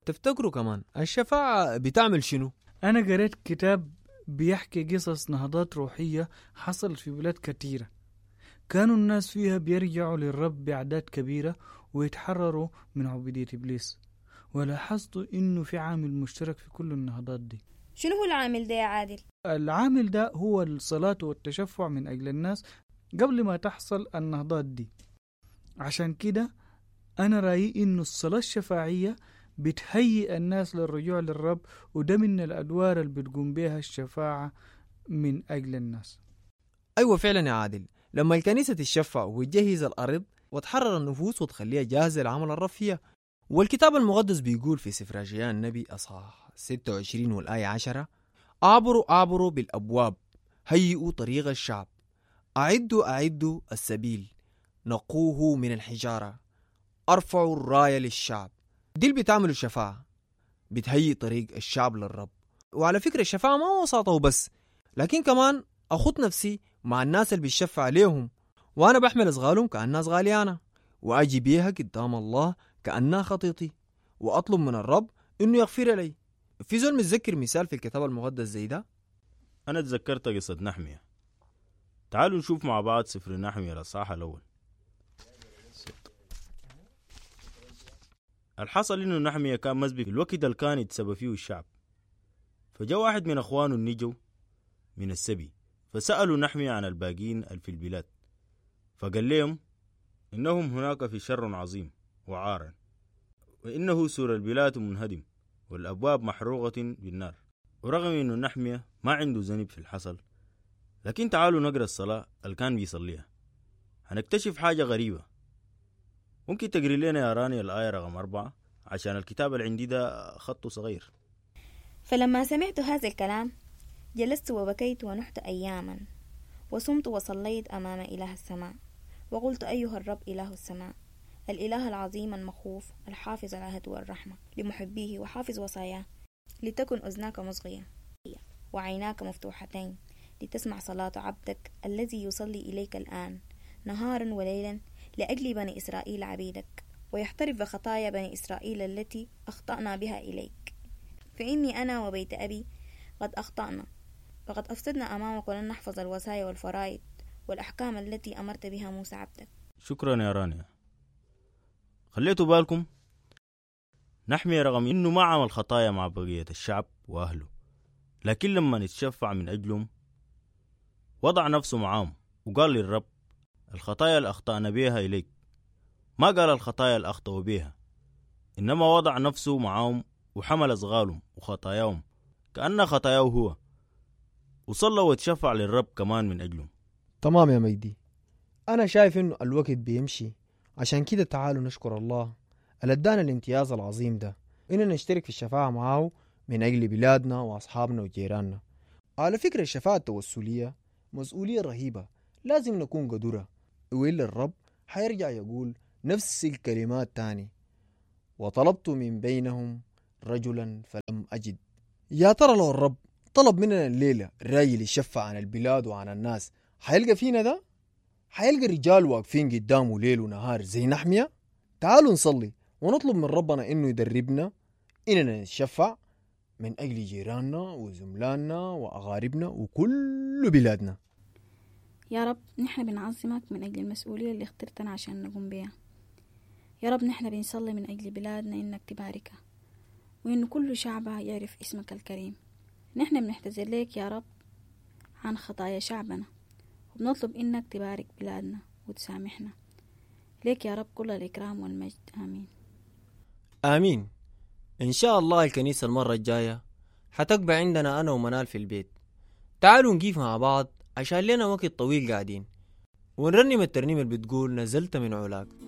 تفتكروا كمان الشفاعة بتعمل شنو؟ أنا قريت كتاب بيحكي قصص نهضات روحية حصلت في بلاد كثيرة كانوا الناس فيها بيرجعوا للرب بأعداد كبيرة ويتحرروا من عبودية إبليس ولاحظت إنه في عامل مشترك في كل النهضات دي شنو هو العامل ده يا عادل؟ العامل ده هو الصلاة والتشفع من أجل الناس قبل ما تحصل النهضات دي عشان كده أنا رأيي إنه الصلاة الشفاعية بتهيئ الناس للرجوع للرب وده من الأدوار اللي بتقوم بها الشفاعة من أجل الناس أيوة فعلا يا عادل لما الكنيسة تشفع وتجهز الأرض وتحرر النفوس وتخليها جاهزة لعمل الرب فيها والكتاب المقدس بيقول في سفر أشياء النبي أصحاح 26 والآية 10 أعبروا أعبروا بالأبواب هيئوا طريق الشعب أعدوا أعدوا السبيل نقوه من الحجارة أرفعوا الراية للشعب دي اللي بتعملوا الشفاعة بتهيئ طريق الشعب للرب وعلى فكرة الشفاعة ما هو وساطة وبس لكن كمان أخط نفسي مع الناس اللي بيشفع عليهم وأنا بحمل أصغالهم كأنها أصغالي أنا وأجي بيها قدام الله كأنها خطيتي وأطلب من الرب إنه يغفر لي في زول متذكر مثال في الكتاب المقدس زي ده أنا تذكرت قصة نحمية تعالوا نشوف مع بعض سفر نحمية الأصحاح الأول الحصل إنه نحمية كان مسبي في الوقت اللي كان يتسبى فيه الشعب فجاء واحد من أخوانه النجو من السبي فسألوا نحمية عن الباقين اللي في البلاد فقال لهم إنهم هناك في شر عظيم وعار وإنه سور البلاد منهدم والأبواب محروقة بالنار ورغم إنه نحمية ما عنده ذنب في الحصل لكن تعالوا نقرأ الصلاة اللي كان بيصليها هنكتشف حاجة غريبة ممكن تقري لنا يا راني الآية رقم أربعة عشان الكتاب اللي عندي ده خطه صغير فلما سمعت هذا الكلام جلست وبكيت ونحت أياما وصمت وصليت أمام إله السماء وقلت أيها الرب إله السماء الإله العظيم المخوف الحافظ العهد والرحمة لمحبيه وحافظ وصاياه لتكن أذناك مصغية وعيناك مفتوحتين لتسمع صلاة عبدك الذي يصلي إليك الآن نهارا وليلا لأجل بني إسرائيل عبيدك ويحترف بخطايا بني إسرائيل التي أخطأنا بها إليك فإني أنا وبيت أبي قد أخطأنا وقد أفسدنا أمامك ولن نحفظ الوصايا والفرائض والأحكام التي أمرت بها موسى عبدك شكرا يا رانيا خليتوا بالكم نحمي رغم انه ما عمل خطايا مع بقية الشعب واهله لكن لما نتشفع من اجلهم وضع نفسه معاهم وقال للرب الخطايا اللي اخطأنا بيها اليك ما قال الخطايا اللي اخطأوا بيها انما وضع نفسه معاهم وحمل اصغالهم وخطاياهم كأنها خطاياه هو وصلى وتشفع للرب كمان من اجلهم تمام يا مجدي أنا شايف إنه الوقت بيمشي عشان كده تعالوا نشكر الله اللي ادانا الامتياز العظيم ده إننا نشترك في الشفاعة معاه من أجل بلادنا وأصحابنا وجيراننا على فكرة الشفاعة التوسلية مسؤولية رهيبة لازم نكون قدرة وإلا الرب حيرجع يقول نفس الكلمات تاني وطلبت من بينهم رجلا فلم أجد يا ترى لو الرب طلب مننا الليلة راجل يشفع عن البلاد وعن الناس حيلقى فينا ده؟ حيلقى رجال واقفين قدامه ليل ونهار زي نحمية؟ تعالوا نصلي ونطلب من ربنا إنه يدربنا إننا نتشفع من أجل جيراننا وزملاننا وأغاربنا وكل بلادنا يا رب نحن بنعظمك من أجل المسؤولية اللي اخترتنا عشان نقوم بيها يا رب نحن بنصلي من أجل بلادنا إنك تباركها وإن كل شعبها يعرف اسمك الكريم نحن بنحتذر لك يا رب عن خطايا شعبنا وبنطلب إنك تبارك بلادنا وتسامحنا ليك يا رب كل الإكرام والمجد آمين آمين إن شاء الله الكنيسة المرة الجاية حتقبع عندنا أنا ومنال في البيت تعالوا نقيف مع بعض عشان لنا وقت طويل قاعدين ونرنم الترنيمة اللي بتقول نزلت من علاك